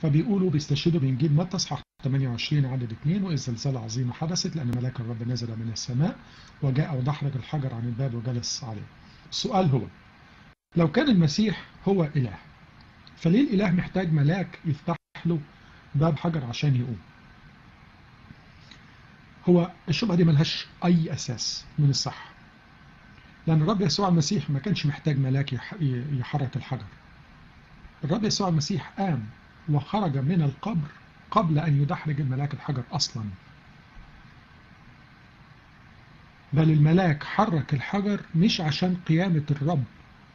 فبيقولوا بيستشهدوا بإنجيل متى اصحاح 28 عدد 2 وإذ زلزال عظيمة حدثت لأن ملاك الرب نزل من السماء وجاء ودحرج الحجر عن الباب وجلس عليه السؤال هو لو كان المسيح هو إله فليه الإله محتاج ملاك يفتح له باب حجر عشان يقوم هو الشبهة دي ملهاش أي أساس من الصح لأن الرب يسوع المسيح ما كانش محتاج ملاك يحرك الحجر الرب يسوع المسيح قام وخرج من القبر قبل أن يدحرج الملاك الحجر أصلا بل الملاك حرك الحجر مش عشان قيامة الرب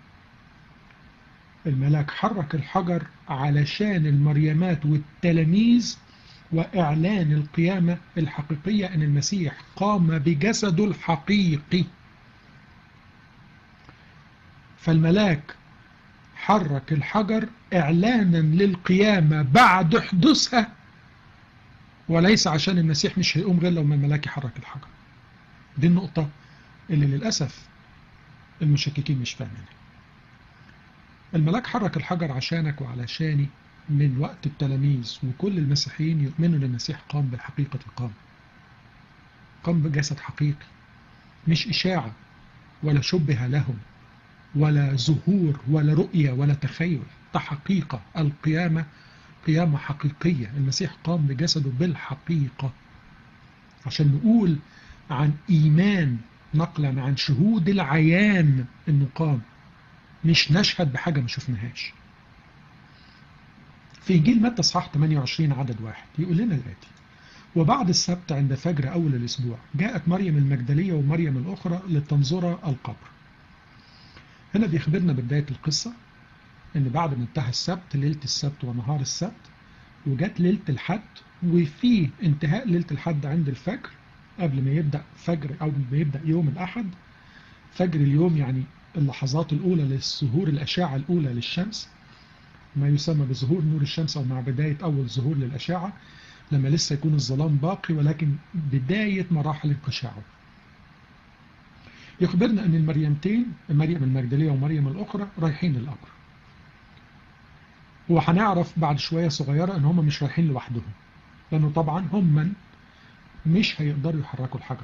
الملاك حرك الحجر علشان المريمات والتلاميذ وإعلان القيامة الحقيقية أن المسيح قام بجسده الحقيقي فالملاك حرك الحجر إعلانا للقيامة بعد حدوثها وليس عشان المسيح مش هيقوم غير لما الملاك يحرك الحجر دي النقطة اللي للأسف المشككين مش فاهمينها الملاك حرك الحجر عشانك وعلشاني من وقت التلاميذ وكل المسيحيين يؤمنوا ان المسيح قام بالحقيقة قام قام بجسد حقيقي مش إشاعة ولا شبه لهم ولا ظهور ولا رؤية ولا تخيل ده حقيقة القيامة قيامة حقيقية المسيح قام بجسده بالحقيقة عشان نقول عن إيمان نقلا عن شهود العيان أنه قام مش نشهد بحاجة ما شفناهاش في إنجيل متى اصحاح 28 عدد واحد يقول لنا الآتي وبعد السبت عند فجر أول الأسبوع جاءت مريم المجدلية ومريم الأخرى لتنظر القبر هنا بيخبرنا بداية القصة ان بعد ما انتهى السبت ليلة السبت ونهار السبت وجت ليلة الحد وفي انتهاء ليلة الحد عند الفجر قبل ما يبدأ فجر أو ما يبدأ يوم الأحد فجر اليوم يعني اللحظات الأولى للظهور الأشعة الأولى للشمس ما يسمى بظهور نور الشمس أو مع بداية أول ظهور للأشعة لما لسه يكون الظلام باقي ولكن بداية مراحل انقشاعه يخبرنا أن المريمتين مريم المجدلية ومريم الأخرى رايحين للقبر وهنعرف بعد شوية صغيرة أن هم مش رايحين لوحدهم لأنه طبعا هم من مش هيقدروا يحركوا الحجر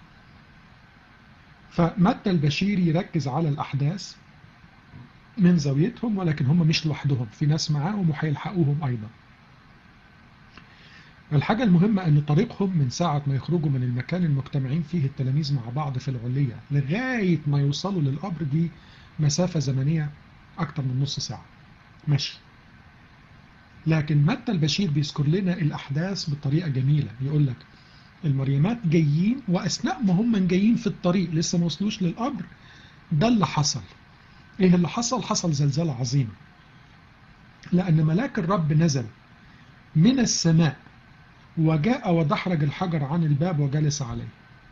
فمتى البشير يركز على الأحداث من زاويتهم ولكن هم مش لوحدهم في ناس معاهم وهيلحقوهم أيضا الحاجة المهمة أن طريقهم من ساعة ما يخرجوا من المكان المجتمعين فيه التلاميذ مع بعض في العلية لغاية ما يوصلوا للقبر دي مسافة زمنية أكتر من نص ساعة ماشي لكن متى البشير بيذكر لنا الأحداث بطريقة جميلة يقول لك المريمات جايين وأثناء ما هم جايين في الطريق لسه ما وصلوش للقبر ده اللي حصل إيه اللي حصل؟ حصل زلزال عظيم لأن ملاك الرب نزل من السماء وجاء ودحرج الحجر عن الباب وجلس عليه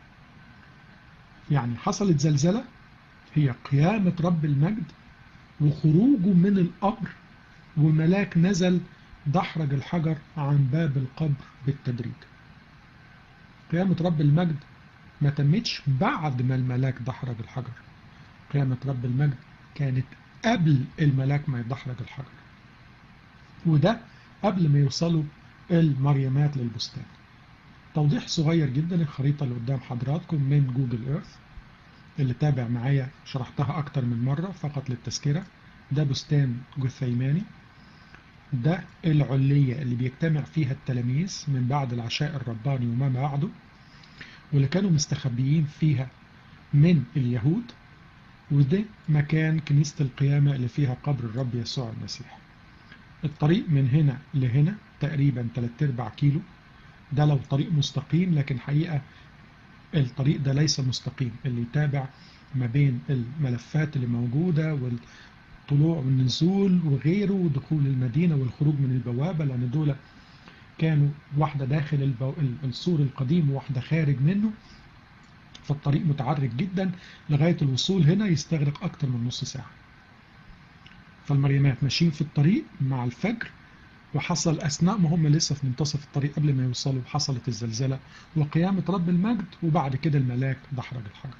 يعني حصلت زلزلة هي قيامة رب المجد وخروجه من القبر وملاك نزل دحرج الحجر عن باب القبر بالتدريج قيامة رب المجد ما تمتش بعد ما الملاك دحرج الحجر قيامة رب المجد كانت قبل الملاك ما يدحرج الحجر وده قبل ما يوصلوا المريمات للبستان توضيح صغير جدا الخريطة اللي قدام حضراتكم من جوجل ايرث اللي تابع معايا شرحتها اكتر من مرة فقط للتذكرة ده بستان جثيماني ده العلية اللي بيجتمع فيها التلاميذ من بعد العشاء الرباني وما بعده واللي كانوا مستخبيين فيها من اليهود وده مكان كنيسة القيامة اللي فيها قبر الرب يسوع المسيح الطريق من هنا لهنا تقريبا 3 ارباع كيلو ده لو طريق مستقيم لكن حقيقة الطريق ده ليس مستقيم اللي يتابع ما بين الملفات اللي موجودة والطلوع والنزول وغيره ودخول المدينة والخروج من البوابة لأن دول كانوا واحدة داخل البو... السور القديم وواحدة خارج منه فالطريق متعرج جدا لغاية الوصول هنا يستغرق أكتر من نص ساعة فالمريمات ماشيين في الطريق مع الفجر وحصل أثناء ما هم لسه في منتصف الطريق قبل ما يوصلوا حصلت الزلزلة وقيامة رب المجد وبعد كده الملاك دحرج الحجر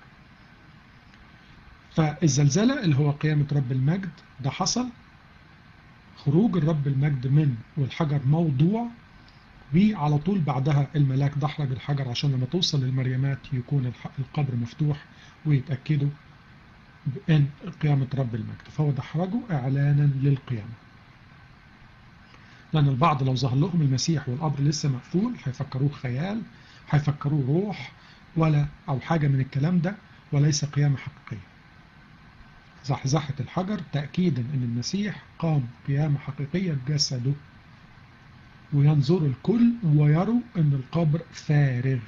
فالزلزلة اللي هو قيامة رب المجد ده حصل خروج الرب المجد من والحجر موضوع وعلى طول بعدها الملاك دحرج الحجر عشان لما توصل للمريمات يكون القبر مفتوح ويتأكدوا بأن قيامة رب المجد فهو دحرجه إعلانا للقيامة لأن البعض لو ظهر لهم المسيح والقبر لسه مقفول هيفكروه خيال هيفكروه روح ولا أو حاجة من الكلام ده وليس قيامة حقيقية زحزحة الحجر تأكيدا أن المسيح قام قيامة حقيقية بجسده وينظر الكل ويروا أن القبر فارغ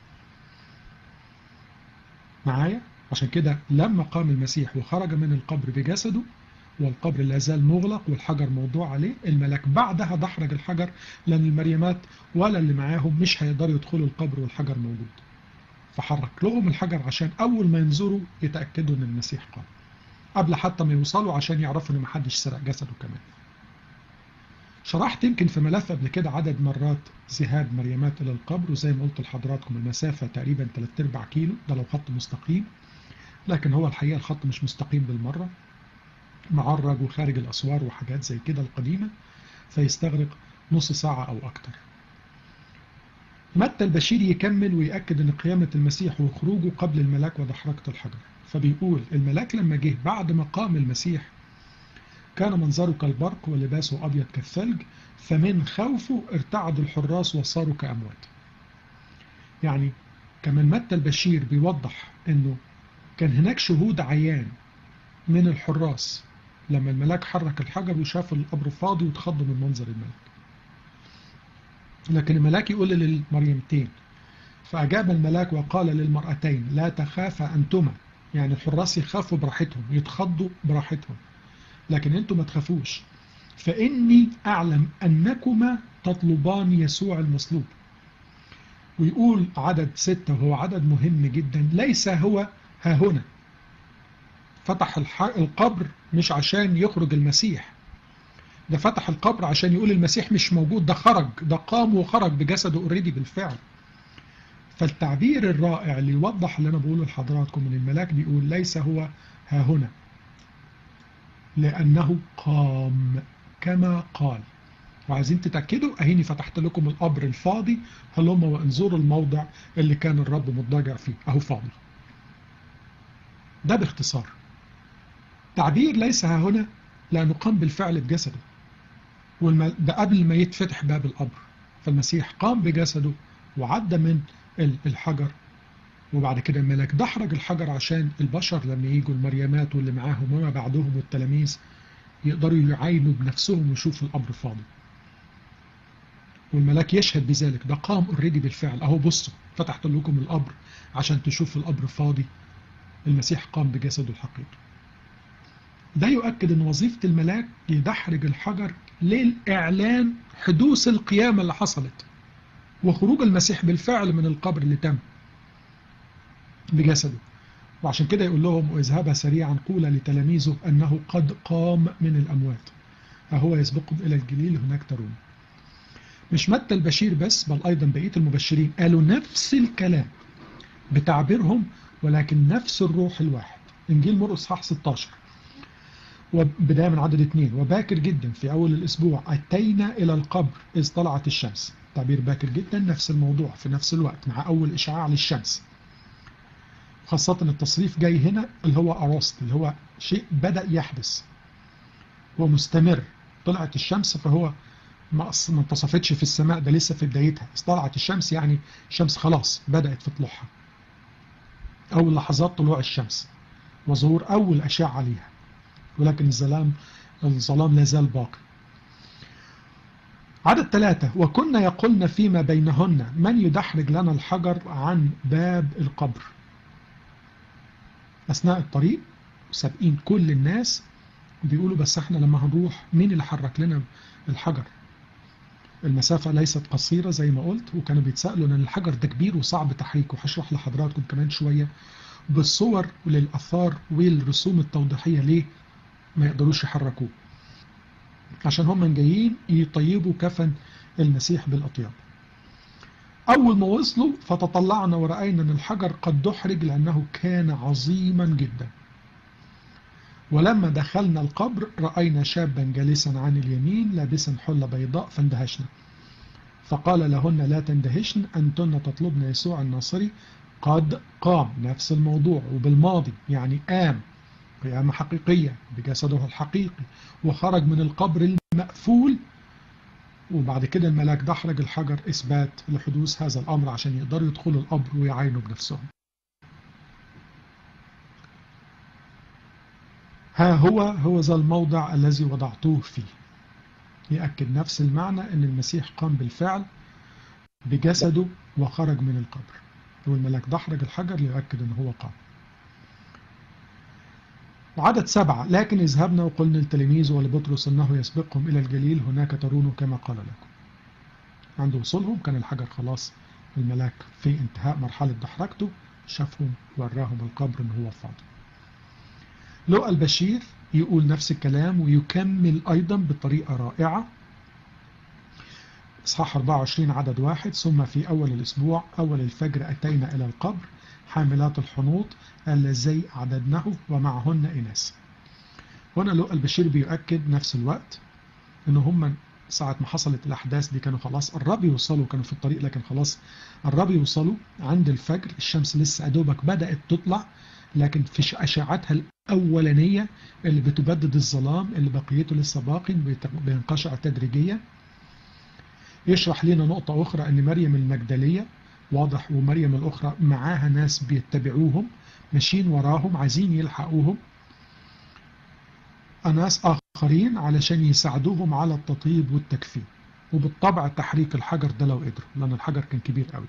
معايا عشان كده لما قام المسيح وخرج من القبر بجسده والقبر لا زال مغلق والحجر موضوع عليه الملاك بعدها دحرج الحجر لأن المريمات ولا اللي معاهم مش هيقدروا يدخلوا القبر والحجر موجود فحرك لهم الحجر عشان أول ما ينظروا يتأكدوا أن المسيح قام قبل حتى ما يوصلوا عشان يعرفوا أن محدش سرق جسده كمان شرحت يمكن في ملف قبل كده عدد مرات ذهاب مريمات إلى القبر وزي ما قلت لحضراتكم المسافة تقريبا 3 4 كيلو ده لو خط مستقيم لكن هو الحقيقة الخط مش مستقيم بالمرة معرج وخارج الأسوار وحاجات زي كده القديمة فيستغرق نص ساعة أو أكتر متى البشير يكمل ويأكد أن قيامة المسيح وخروجه قبل الملاك ودحرجة الحجر فبيقول الملاك لما جه بعد ما قام المسيح كان منظره كالبرق ولباسه أبيض كالثلج فمن خوفه ارتعد الحراس وصاروا كأموات يعني كمان متى البشير بيوضح أنه كان هناك شهود عيان من الحراس لما الملاك حرك الحجر وشاف القبر فاضي وتخضوا من منظر الملك لكن الملاك يقول للمريمتين فأجاب الملاك وقال للمرأتين لا تخافا أنتما يعني الحراس يخافوا براحتهم يتخضوا براحتهم لكن أنتم ما تخافوش فإني أعلم أنكما تطلبان يسوع المصلوب ويقول عدد ستة وهو عدد مهم جدا ليس هو ها هنا فتح القبر مش عشان يخرج المسيح ده فتح القبر عشان يقول المسيح مش موجود ده خرج ده قام وخرج بجسده اوريدي بالفعل فالتعبير الرائع اللي يوضح اللي انا بقوله لحضراتكم من الملاك بيقول ليس هو ها هنا لأنه قام كما قال وعايزين تتأكدوا أهيني فتحت لكم القبر الفاضي هلما وانظروا الموضع اللي كان الرب مضطجع فيه أهو فاضي ده باختصار تعبير ليس ها هنا لأنه قام بالفعل بجسده ده قبل ما يتفتح باب القبر فالمسيح قام بجسده وعدى من الحجر وبعد كده الملاك دحرج الحجر عشان البشر لما يجوا المريمات واللي معاهم وما بعدهم والتلاميذ يقدروا يعاينوا بنفسهم ويشوفوا القبر فاضي والملاك يشهد بذلك ده قام اوريدي بالفعل اهو بصوا فتحت لكم القبر عشان تشوفوا القبر فاضي المسيح قام بجسده الحقيقي ده يؤكد ان وظيفة الملاك يدحرج الحجر للإعلان حدوث القيامة اللي حصلت وخروج المسيح بالفعل من القبر اللي تم بجسده وعشان كده يقول لهم واذهبا سريعا قولا لتلاميذه أنه قد قام من الأموات فهو يسبقكم إلى الجليل هناك ترون مش متى البشير بس بل أيضا بقية المبشرين قالوا نفس الكلام بتعبيرهم ولكن نفس الروح الواحد إنجيل مرقس صح 16 وبداية من عدد اثنين وباكر جدا في أول الأسبوع أتينا إلى القبر إذ طلعت الشمس تعبير باكر جدا نفس الموضوع في نفس الوقت مع أول إشعاع للشمس خاصة التصريف جاي هنا اللي هو أراست اللي هو شيء بدأ يحدث هو مستمر طلعت الشمس فهو ما انتصفتش في السماء ده لسه في بدايتها طلعت الشمس يعني الشمس خلاص بدأت في طلوعها أول لحظات طلوع الشمس وظهور أول أشعة عليها ولكن الظلام الظلام لا زال باقي عدد ثلاثة وكنا يقولن فيما بينهن من يدحرج لنا الحجر عن باب القبر أثناء الطريق سابقين كل الناس بيقولوا بس احنا لما هنروح مين اللي حرك لنا الحجر المسافة ليست قصيرة زي ما قلت وكانوا بيتسألوا ان الحجر ده كبير وصعب تحريكه هشرح لحضراتكم كمان شوية بالصور وللأثار والرسوم التوضيحية ليه ما يقدروش يحركوه عشان هم جايين يطيبوا كفن المسيح بالأطياب أول ما وصلوا فتطلعنا ورأينا أن الحجر قد دحرج لأنه كان عظيما جدا ولما دخلنا القبر رأينا شابا جالسا عن اليمين لابسا حلة بيضاء فاندهشنا فقال لهن لا تندهشن أنتن تطلبن يسوع الناصري قد قام نفس الموضوع وبالماضي يعني قام قيامة حقيقية بجسده الحقيقي وخرج من القبر المقفول وبعد كده الملاك دحرج الحجر إثبات لحدوث هذا الأمر عشان يقدروا يدخلوا القبر ويعينوا بنفسهم ها هو هو ذا الموضع الذي وضعتوه فيه يأكد نفس المعنى أن المسيح قام بالفعل بجسده وخرج من القبر والملاك دحرج الحجر ليؤكد أنه هو قام وعدد سبعة لكن اذهبنا وقلنا للتلاميذ ولبطرس أنه يسبقهم إلى الجليل هناك ترونه كما قال لكم عند وصولهم كان الحجر خلاص الملاك في انتهاء مرحلة دحرجته شافهم وراهم القبر أنه هو فاضي لو البشير يقول نفس الكلام ويكمل أيضا بطريقة رائعة إصحاح 24 عدد واحد ثم في أول الأسبوع أول الفجر أتينا إلى القبر حاملات الحنوط اللذي عددناه ومعهن إناس هنا لو البشير بيؤكد نفس الوقت إن هم ساعة ما حصلت الأحداث دي كانوا خلاص قربوا يوصلوا كانوا في الطريق لكن خلاص قربوا يوصلوا عند الفجر الشمس لسه أدوبك بدأت تطلع لكن في أشعتها الأولانية اللي بتبدد الظلام اللي بقيته لسه باقي بينقشع تدريجيا يشرح لنا نقطة أخرى أن مريم المجدلية واضح ومريم الأخرى معاها ناس بيتبعوهم ماشيين وراهم عايزين يلحقوهم ناس آخرين علشان يساعدوهم على التطيب والتكفين وبالطبع تحريك الحجر ده لو قدروا لأن الحجر كان كبير قوي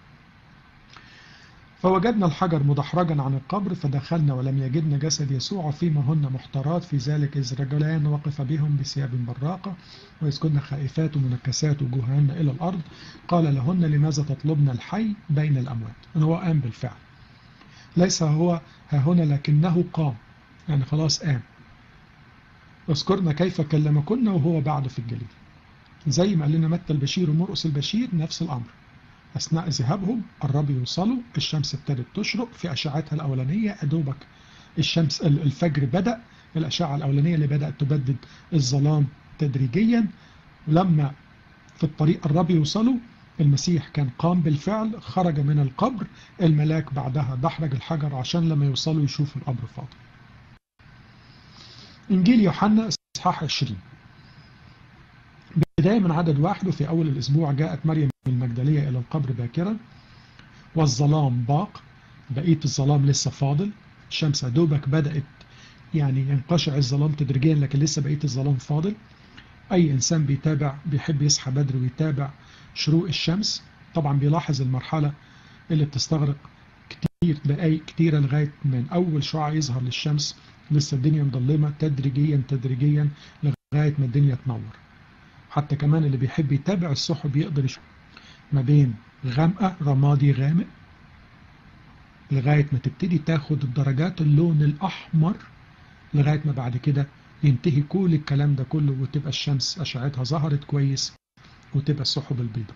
فوجدنا الحجر مدحرجا عن القبر فدخلنا ولم يجدنا جسد يسوع فيما هن محتارات في ذلك إذ رجلان وقف بهم بثياب براقة وإذ كنا خائفات ومنكسات وجوههن إلى الأرض قال لهن لماذا تطلبن الحي بين الأموات إن هو قام بالفعل ليس هو ها هنا لكنه قام يعني خلاص قام اذكرنا كيف كلمكن وهو بعد في الجليل زي ما قال لنا متى البشير ومرقس البشير نفس الأمر أثناء ذهابهم قربوا يوصلوا الشمس ابتدت تشرق في أشعتها الأولانية أدوبك الشمس الفجر بدأ الأشعة الأولانية اللي بدأت تبدد الظلام تدريجيا لما في الطريق قربوا يوصلوا المسيح كان قام بالفعل خرج من القبر الملاك بعدها دحرج الحجر عشان لما يوصلوا يشوفوا القبر فاضي إنجيل يوحنا إصحاح 20 بداية من عدد واحد وفي أول الأسبوع جاءت مريم المجدلية إلى القبر باكرا والظلام باق بقية الظلام لسه فاضل الشمس دوبك بدأت يعني ينقشع الظلام تدريجيا لكن لسه بقية الظلام فاضل أي إنسان بيتابع بيحب يصحى بدري ويتابع شروق الشمس طبعا بيلاحظ المرحلة اللي بتستغرق كتير دقايق كتيرة لغاية من أول شعاع يظهر للشمس لسه الدنيا مظلمة تدريجيا تدريجيا لغاية ما الدنيا تنور حتى كمان اللي بيحب يتابع السحب يقدر يشوف ما بين غامقة رمادي غامق لغاية ما تبتدي تاخد الدرجات اللون الأحمر لغاية ما بعد كده ينتهي كل الكلام ده كله وتبقى الشمس أشعتها ظهرت كويس وتبقى السحب البيضاء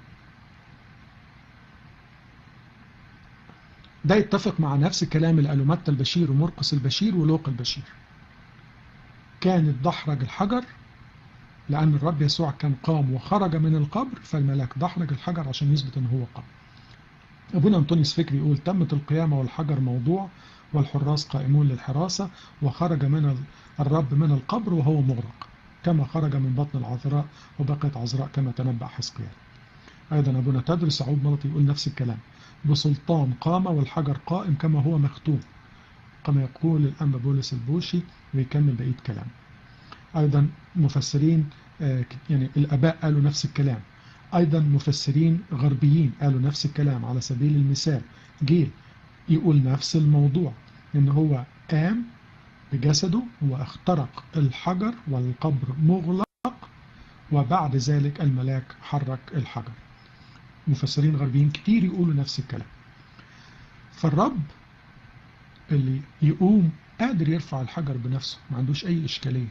ده يتفق مع نفس الكلام اللي قاله متى البشير ومرقس البشير ولوق البشير كانت دحرج الحجر لأن الرب يسوع كان قام وخرج من القبر فالملاك دحرج الحجر عشان يثبت أن هو قام أبونا أنطونيوس فكري يقول تمت القيامة والحجر موضوع والحراس قائمون للحراسة وخرج من الرب من القبر وهو مغرق كما خرج من بطن العذراء وبقيت عذراء كما تنبأ حزقيال أيضا أبونا تدرس عود ملطي يقول نفس الكلام بسلطان قام والحجر قائم كما هو مختوم كما يقول الأنبا بولس البوشي ويكمل بقية كلام أيضا مفسرين يعني الأباء قالوا نفس الكلام أيضا مفسرين غربيين قالوا نفس الكلام على سبيل المثال جيل يقول نفس الموضوع إن هو قام بجسده واخترق الحجر والقبر مغلق وبعد ذلك الملاك حرك الحجر مفسرين غربيين كتير يقولوا نفس الكلام فالرب اللي يقوم قادر يرفع الحجر بنفسه ما عندوش أي إشكالية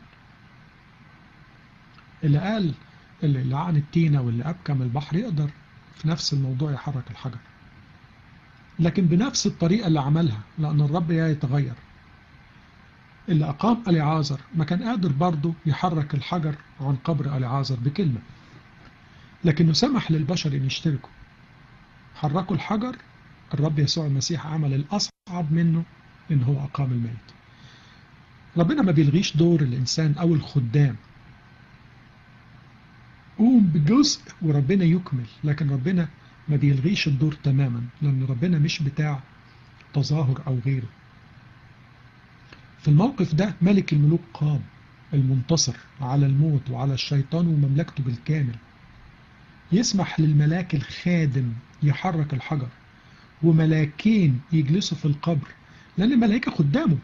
اللي قال اللي لعن التينة واللي أبكم البحر يقدر في نفس الموضوع يحرك الحجر لكن بنفس الطريقة اللي عملها لأن الرب لا يتغير اللي أقام أليعازر ما كان قادر برضه يحرك الحجر عن قبر أليعازر بكلمة لكنه سمح للبشر أن يشتركوا حركوا الحجر الرب يسوع المسيح عمل الأصعب منه إن هو أقام الميت ربنا ما بيلغيش دور الإنسان أو الخدام قوم بجزء وربنا يكمل لكن ربنا ما بيلغيش الدور تماما لأن ربنا مش بتاع تظاهر أو غيره في الموقف ده ملك الملوك قام المنتصر على الموت وعلى الشيطان ومملكته بالكامل يسمح للملاك الخادم يحرك الحجر وملاكين يجلسوا في القبر لأن الملائكة خدامه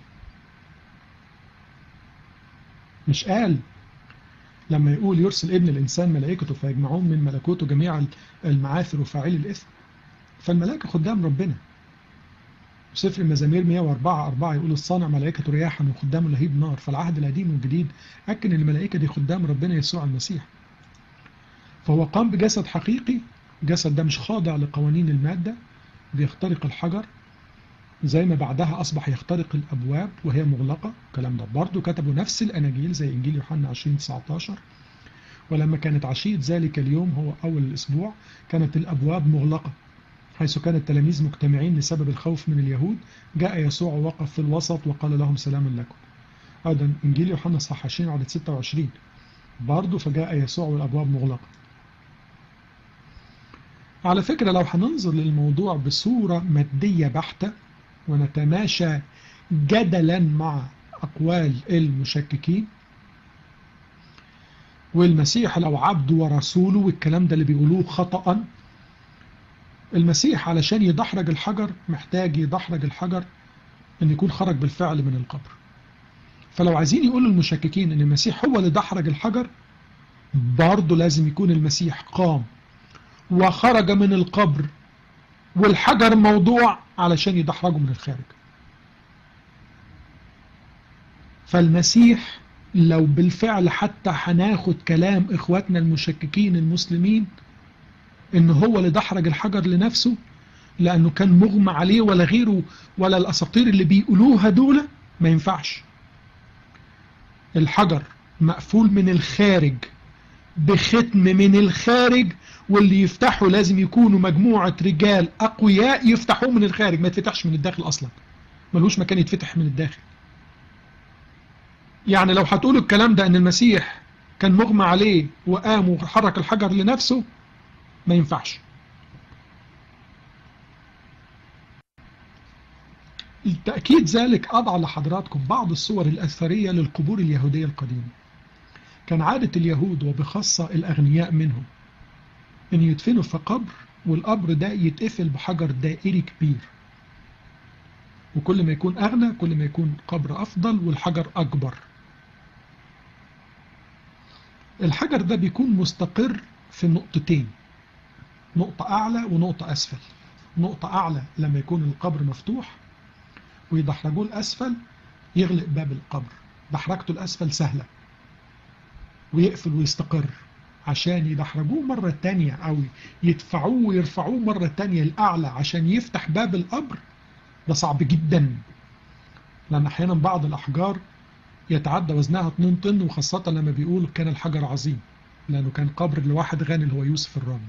مش قال لما يقول يرسل ابن الإنسان ملائكته فيجمعون من ملكوته جميع المعاثر وفاعل الإثم فالملائكة خدام ربنا سفر المزامير 104 4 يقول الصانع ملائكة رياحا وخدام لهيب نار فالعهد القديم والجديد أكن الملائكة دي خدام ربنا يسوع المسيح فهو قام بجسد حقيقي الجسد ده مش خاضع لقوانين المادة بيخترق الحجر زي ما بعدها أصبح يخترق الأبواب وهي مغلقة الكلام ده برضه كتبوا نفس الأناجيل زي إنجيل يوحنا 20 19 ولما كانت عشية ذلك اليوم هو أول الأسبوع كانت الأبواب مغلقة حيث كان التلاميذ مجتمعين لسبب الخوف من اليهود جاء يسوع ووقف في الوسط وقال لهم سلام لكم أيضا إنجيل يوحنا صح 20 عدد 26 برضه فجاء يسوع والأبواب مغلقة على فكرة لو هننظر للموضوع بصورة مادية بحتة ونتماشى جدلا مع أقوال المشككين والمسيح لو عبد ورسوله والكلام ده اللي بيقولوه خطأ المسيح علشان يدحرج الحجر محتاج يدحرج الحجر ان يكون خرج بالفعل من القبر فلو عايزين يقولوا المشككين ان المسيح هو اللي دحرج الحجر برضه لازم يكون المسيح قام وخرج من القبر والحجر موضوع علشان يدحرجه من الخارج فالمسيح لو بالفعل حتى هناخد كلام اخواتنا المشككين المسلمين ان هو اللي دحرج الحجر لنفسه لانه كان مغمى عليه ولا غيره ولا الاساطير اللي بيقولوها دول ما ينفعش الحجر مقفول من الخارج بختم من الخارج واللي يفتحوا لازم يكونوا مجموعة رجال أقوياء يفتحوه من الخارج ما يتفتحش من الداخل أصلا ملوش مكان يتفتح من الداخل يعني لو هتقولوا الكلام ده أن المسيح كان مغمى عليه وقام وحرك الحجر لنفسه ما ينفعش التأكيد ذلك أضع لحضراتكم بعض الصور الأثرية للقبور اليهودية القديمة كان عادة اليهود وبخاصة الأغنياء منهم أن يدفنوا في قبر والقبر ده يتقفل بحجر دائري كبير وكل ما يكون أغنى كل ما يكون قبر أفضل والحجر أكبر الحجر ده بيكون مستقر في نقطتين نقطة أعلى ونقطة أسفل نقطة أعلى لما يكون القبر مفتوح ويدحرجوه الأسفل يغلق باب القبر دحرجته الأسفل سهلة ويقفل ويستقر عشان يدحرجوه مرة تانية أو يدفعوه ويرفعوه مرة تانية الأعلى عشان يفتح باب القبر ده صعب جدا لأن أحيانا بعض الأحجار يتعدى وزنها 2 طن وخاصة لما بيقول كان الحجر عظيم لأنه كان قبر لواحد غني اللي هو يوسف الرامي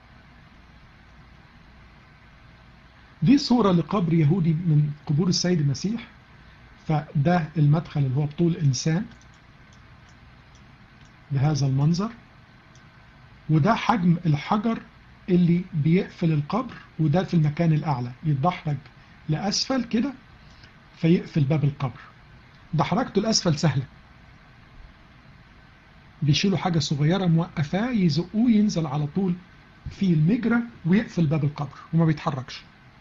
دي صورة لقبر يهودي من قبور السيد المسيح فده المدخل اللي هو بطول إنسان بهذا المنظر وده حجم الحجر اللي بيقفل القبر وده في المكان الأعلى يتدحرج لأسفل كده فيقفل باب القبر دحرجته الأسفل سهلة بيشيلوا حاجة صغيرة موقفاه يزقوه ينزل على طول في المجرى ويقفل باب القبر وما بيتحركش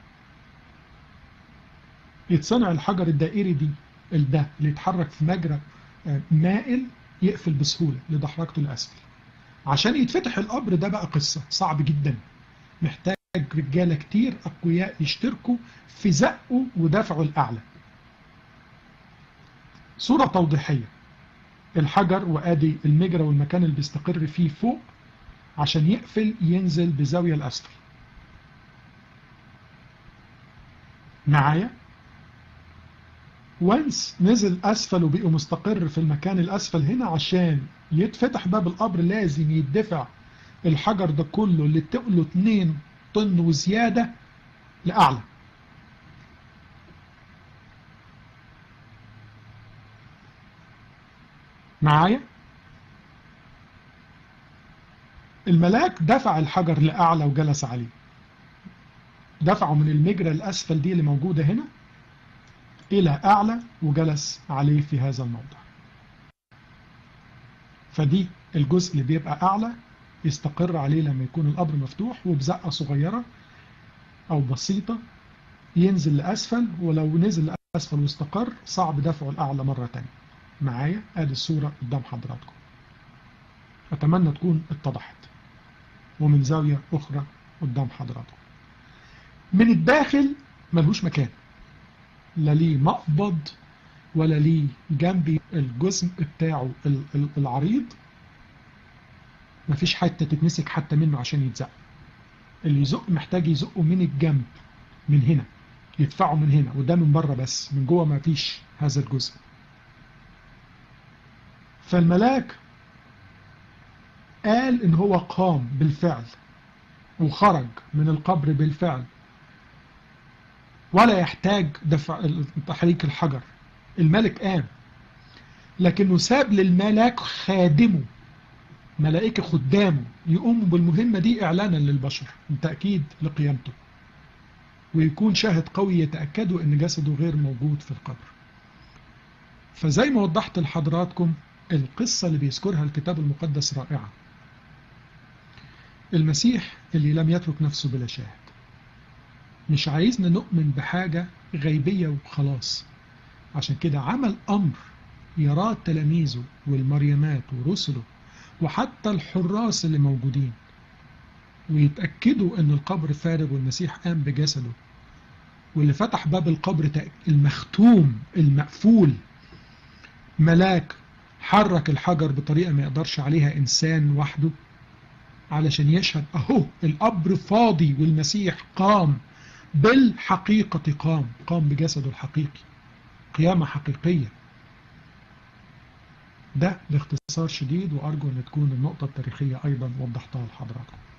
يتصنع الحجر الدائري دي ده اللي يتحرك في مجرى مائل يقفل بسهولة لدحرجته الأسفل عشان يتفتح القبر ده بقى قصة صعب جدا محتاج رجالة كتير أقوياء يشتركوا في زقه ودفعه الأعلى صورة توضيحية الحجر وآدي المجرى والمكان اللي بيستقر فيه فوق عشان يقفل ينزل بزاوية الأسفل معايا وانس نزل أسفل وبقى مستقر في المكان الأسفل هنا عشان يتفتح باب القبر لازم يدفع الحجر ده كله اللي تقله 2 طن وزيادة لأعلى معايا الملاك دفع الحجر لأعلى وجلس عليه دفعه من المجرى الأسفل دي اللي موجودة هنا إلى أعلى وجلس عليه في هذا الموضع فدي الجزء اللي بيبقى أعلى يستقر عليه لما يكون القبر مفتوح وبزقة صغيرة أو بسيطة ينزل لأسفل ولو نزل لأسفل واستقر صعب دفعه الأعلى مرة تانية معايا ادي الصورة قدام حضراتكم أتمنى تكون اتضحت ومن زاوية أخرى قدام حضراتكم من الداخل ملهوش مكان لا ليه مقبض ولا ليه جنبي الجسم بتاعه العريض مفيش حتة تتمسك حتى منه عشان يتزق اللي يزق محتاج يزقه من الجنب من هنا يدفعه من هنا وده من بره بس من جوه مفيش هذا الجزء فالملاك قال ان هو قام بالفعل وخرج من القبر بالفعل ولا يحتاج دفع تحريك الحجر الملك قام لكنه ساب للملاك خادمه ملائكة خدامه يقوموا بالمهمة دي إعلانا للبشر تأكيد لقيامته ويكون شاهد قوي يتأكدوا أن جسده غير موجود في القبر فزي ما وضحت لحضراتكم القصة اللي بيذكرها الكتاب المقدس رائعة المسيح اللي لم يترك نفسه بلا شاهد مش عايزنا نؤمن بحاجة غيبية وخلاص عشان كده عمل أمر يراه تلاميذه والمريمات ورسله وحتى الحراس اللي موجودين ويتأكدوا أن القبر فارغ والمسيح قام بجسده واللي فتح باب القبر المختوم المقفول ملاك حرك الحجر بطريقة ما يقدرش عليها إنسان وحده علشان يشهد أهو القبر فاضي والمسيح قام بالحقيقة قام قام بجسده الحقيقي قيامة حقيقية ده باختصار شديد وأرجو أن تكون النقطة التاريخية أيضا وضحتها لحضراتكم